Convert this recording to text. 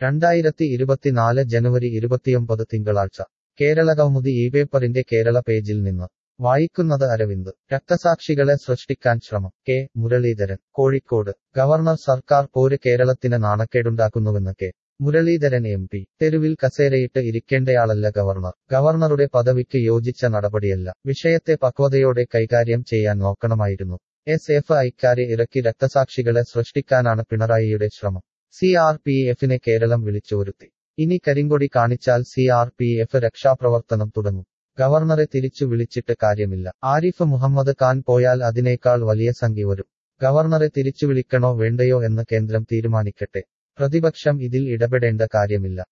രണ്ടായിരത്തി ഇരുപത്തിനാല് ജനുവരി ഇരുപത്തിയൊമ്പത് തിങ്കളാഴ്ച കേരളകൗമുദി ഈ പേപ്പറിന്റെ കേരള പേജിൽ നിന്ന് വായിക്കുന്നത് അരവിന്ദ് രക്തസാക്ഷികളെ സൃഷ്ടിക്കാൻ ശ്രമം കെ മുരളീധരൻ കോഴിക്കോട് ഗവർണർ സർക്കാർ പോര് കേരളത്തിന് നാണക്കേടുണ്ടാക്കുന്നുവെന്ന് കെ മുരളീധരൻ എം പി തെരുവിൽ കസേരയിട്ട് ഇരിക്കേണ്ടയാളല്ല ഗവർണർ ഗവർണറുടെ പദവിക്ക് യോജിച്ച നടപടിയല്ല വിഷയത്തെ പക്വതയോടെ കൈകാര്യം ചെയ്യാൻ നോക്കണമായിരുന്നു എസ് എഫ് ഐക്കാരെ ഇറക്കി രക്തസാക്ഷികളെ സൃഷ്ടിക്കാനാണ് പിണറായിയുടെ ശ്രമം സി ആർ പി എഫിനെ കേരളം വിളിച്ചുവരുത്തി ഇനി കരിങ്കൊടി കാണിച്ചാൽ സി ആർ പി എഫ് രക്ഷാപ്രവർത്തനം തുടങ്ങും ഗവർണറെ തിരിച്ചു വിളിച്ചിട്ട് കാര്യമില്ല ആരിഫ് മുഹമ്മദ് ഖാൻ പോയാൽ അതിനേക്കാൾ വലിയ സംഖ്യ വരും ഗവർണറെ തിരിച്ചു വിളിക്കണോ വേണ്ടയോ എന്ന് കേന്ദ്രം തീരുമാനിക്കട്ടെ പ്രതിപക്ഷം ഇതിൽ ഇടപെടേണ്ട കാര്യമില്ല